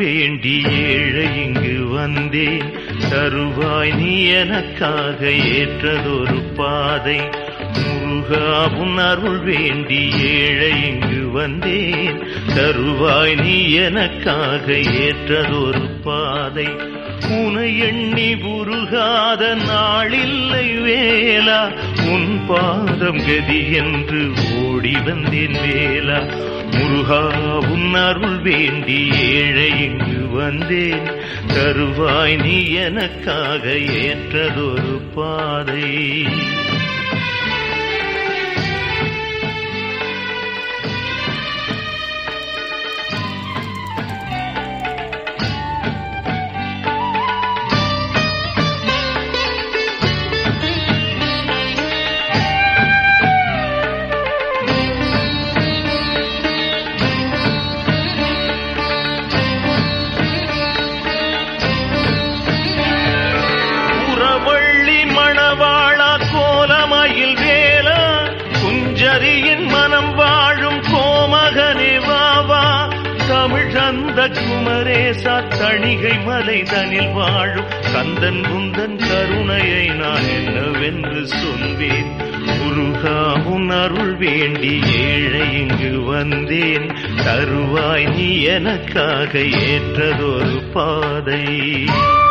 வேண்டி ஏழை இங்கு வந்தேன் தருவாய் நீ எனக்காக ஏற்றதொரு பாதை முருகாவும் அருள் வேண்டி ஏழை இங்கு வந்தேன் தருவாய் நீ எனக்காக ஏற்றதொரு பாதை உனை எண்ணி உருகாத நாளில்லை வேலா உன் பாதம் கதி என்று ஓடி வந்தேன் வேலா முருகா உன் அருள் வேண்டி ஏழை இங்கு வந்தேன் தருவாய் நீ எனக்காக ஏற்றதொரு பாதை புறவள்ளி மணவாளா கோலமயில் வேலா குஞ்சரியின் மனம் வாழும் கோமகனே வாவா தமிழ் சந்த குமரேசா தணிகை மலை தனில் வாழும் கந்தன் குந்தன் கருணையை நான் என்னவென்று சொல்வேன் முருகா உன் அருள் வேண்டி ஏழை இங்கு வந்தேன் தருவாய் நீ எனக்காக ஏற்றதொரு பாதை